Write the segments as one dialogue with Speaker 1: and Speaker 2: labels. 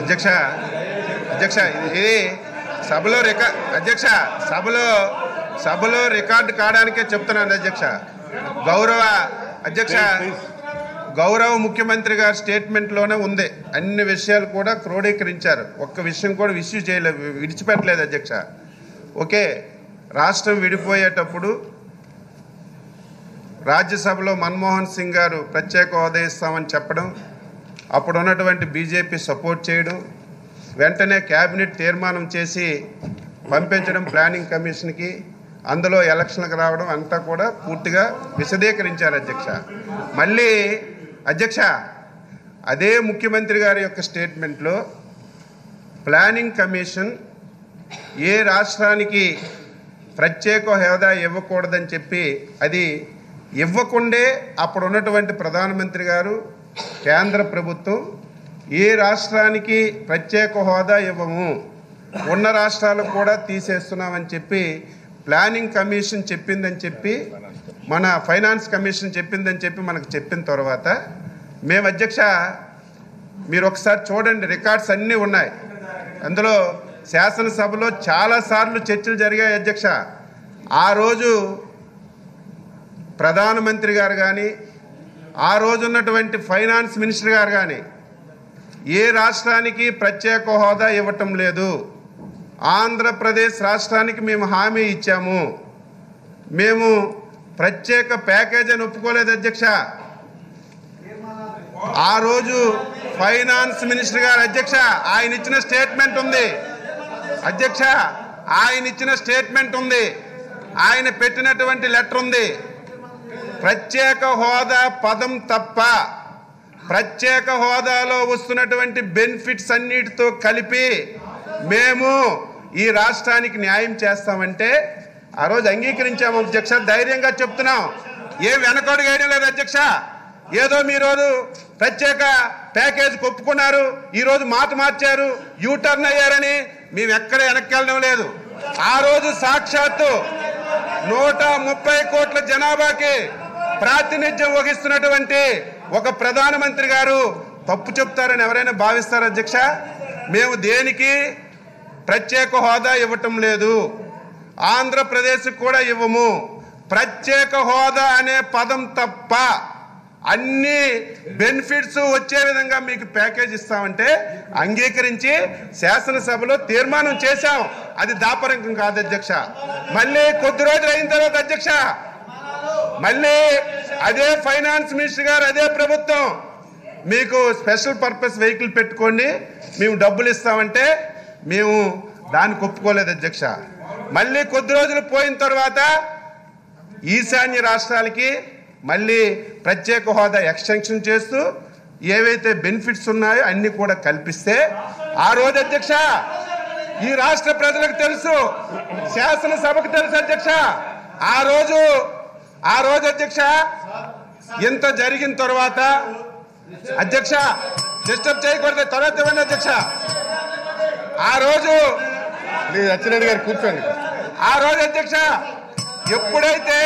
Speaker 1: అధ్యక్ష అధ్యక్ష ఇది సభలో రికా అధ్యక్ష సభలో సభలో రికార్డు కావడానికే చెప్తున్నాను అధ్యక్ష గౌరవ అధ్యక్ష గౌరవ ముఖ్యమంత్రి గారి స్టేట్మెంట్లోనే ఉంది అన్ని విషయాలు కూడా క్రోడీకరించారు ఒక్క విషయం కూడా ఇష్యూ చేయలేదు విడిచిపెట్టలేదు అధ్యక్ష ఓకే రాష్ట్రం విడిపోయేటప్పుడు రాజ్యసభలో మన్మోహన్ సింగ్ గారు ప్రత్యేక హోదా ఇస్తామని చెప్పడం అప్పుడు ఉన్నటువంటి బీజేపీ సపోర్ట్ చేయడం వెంటనే క్యాబినెట్ తీర్మానం చేసి పంపించడం ప్లానింగ్ కమిషన్కి అందులో ఎలక్షన్లకు రావడం అంతా కూడా పూర్తిగా విశదీకరించారు అధ్యక్ష మళ్ళీ అధ్యక్ష అదే ముఖ్యమంత్రి గారి యొక్క స్టేట్మెంట్లో ప్లానింగ్ కమిషన్ ఏ రాష్ట్రానికి ప్రత్యేక హోదా ఇవ్వకూడదని చెప్పి అది ఇవ్వకుండే అప్పుడు ఉన్నటువంటి ప్రధానమంత్రి గారు కేంద్ర ప్రభుత్వం ఏ రాష్ట్రానికి ప్రత్యేక హోదా ఇవ్వము ఉన్న రాష్ట్రాలకు కూడా తీసేస్తున్నామని చెప్పి ప్లానింగ్ కమిషన్ చెప్పిందని చెప్పి మన ఫైనాన్స్ కమిషన్ చెప్పిందని చెప్పి మనకు చెప్పిన తర్వాత మేము అధ్యక్ష మీరు ఒకసారి చూడండి రికార్డ్స్ అన్నీ ఉన్నాయి అందులో శాసనసభలో చాలాసార్లు చర్చలు జరిగాయి అధ్యక్ష ఆ రోజు ప్రధానమంత్రి గారు కానీ ఆ రోజు ఉన్నటువంటి ఫైనాన్స్ మినిస్టర్ గారు కానీ ఏ రాష్ట్రానికి ప్రత్యేక హోదా ఇవ్వటం లేదు ఆంధ్రప్రదేశ్ రాష్ట్రానికి మేము హామీ ఇచ్చాము మేము ప్రత్యేక ప్యాకేజ్ అని ఒప్పుకోలేదు అధ్యక్ష ఆ రోజు ఫైనాన్స్ మినిస్టర్ గారు అధ్యక్ష ఆయన ఇచ్చిన స్టేట్మెంట్ ఉంది అధ్యక్ష ఆయన ఇచ్చిన స్టేట్మెంట్ ఉంది ఆయన పెట్టినటువంటి లెటర్ ఉంది ప్రత్యేక హోదా పదం తప్ప ప్రత్యేక హోదాలో వస్తున్నటువంటి బెనిఫిట్స్ అన్నిటితో కలిపి మేము ఈ రాష్ట్రానికి న్యాయం చేస్తామంటే ఆ రోజు అంగీకరించాము అధ్యక్ష ధైర్యంగా చెప్తున్నాం ఏ వెనకడుగు వేయడం లేదు అధ్యక్ష ఏదో మీరు ప్రత్యేక ప్యాకేజ్ ఒప్పుకున్నారు ఈరోజు మాట మార్చారు యూటర్న్ అయ్యారని మేము ఎక్కడ వెనక్కి వెళ్ళడం లేదు ఆ రోజు సాక్షాత్తు నూట ముప్పై కోట్ల జనాభాకి ప్రాతినిధ్యం వహిస్తున్నటువంటి ఒక ప్రధానమంత్రి గారు తప్పు చెప్తారని ఎవరైనా భావిస్తారా అధ్యక్ష మేము దేనికి ప్రత్యేక హోదా ఇవ్వటం లేదు ఆంధ్రప్రదేశ్ కూడా ఇవ్వము ప్రత్యేక హోదా అనే పదం తప్ప అన్ని బెనిఫిట్స్ వచ్చే విధంగా మీకు ప్యాకేజ్ ఇస్తామంటే అంగీకరించి శాసనసభలో తీర్మానం చేశాం అది దాపరంకం కాదు అధ్యక్ష మళ్ళీ కొద్ది రోజులు అయిన తర్వాత అధ్యక్ష మళ్ళీ అదే ఫైనాన్స్ మినిస్టర్ గారు అదే ప్రభుత్వం మీకు స్పెషల్ పర్పస్ వెహికల్ పెట్టుకోండి మేము డబ్బులు ఇస్తామంటే మేము దానికి ఒప్పుకోలేదు అధ్యక్ష మళ్ళీ కొద్ది రోజులు పోయిన తర్వాత ఈశాన్య రాష్ట్రాలకి మళ్ళీ ప్రత్యేక హోదా ఎక్స్టెన్షన్ చేస్తూ ఏవైతే బెనిఫిట్స్ ఉన్నాయో అన్ని కూడా కల్పిస్తే ఆ రోజు అధ్యక్ష ఈ రాష్ట్ర ప్రజలకు తెలుసు శాసనసభకు తెలుసు అధ్యక్ష ఆ రోజు ఆ రోజు అధ్యక్ష ఇంత జరిగిన తర్వాత అధ్యక్ష డిస్టర్బ్ చేయకూడదు తర్వాత ఇవ్వండి అధ్యక్ష ఆ రోజు
Speaker 2: ప్లీజ్ అచ్చిరెడ్డి గారు కూర్చోండి
Speaker 1: ఆ రోజు అధ్యక్ష ఎప్పుడైతే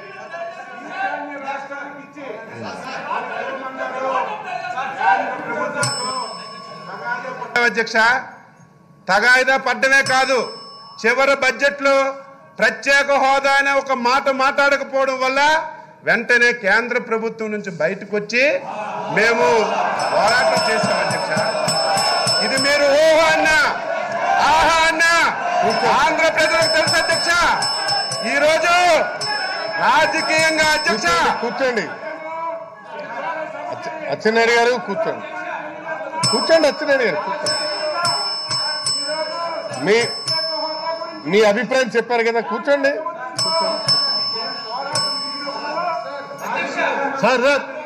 Speaker 1: అధ్యక్ష తగాయిదా పడ్డమే కాదు చివరి బడ్జెట్లో ప్రత్యేక హోదా అనే ఒక మాట మాట్లాడకపోవడం వల్ల వెంటనే కేంద్ర ప్రభుత్వం నుంచి బయటకు వచ్చి మేము పోరాటం చేశాం అధ్యక్ష ఇది మీరు ఊహ అన్నా ఆహా అన్నా ఆంధ్ర ప్రజలకు తెలుసు అధ్యక్ష ఈ రోజు రాజకీయంగా అధ్యక్ష
Speaker 2: కూర్చోండి, కూర్చోండి అచ్చ- అచ్చెన్నాయుడు గారు కూర్చోండి కూర్చోండి అచ్చెన్నాయుడు గారు కూర్చోండి మీ మీ అభిప్రాయం చెప్పారు కదా కూర్చోండి కూర్చోండి. Sir sir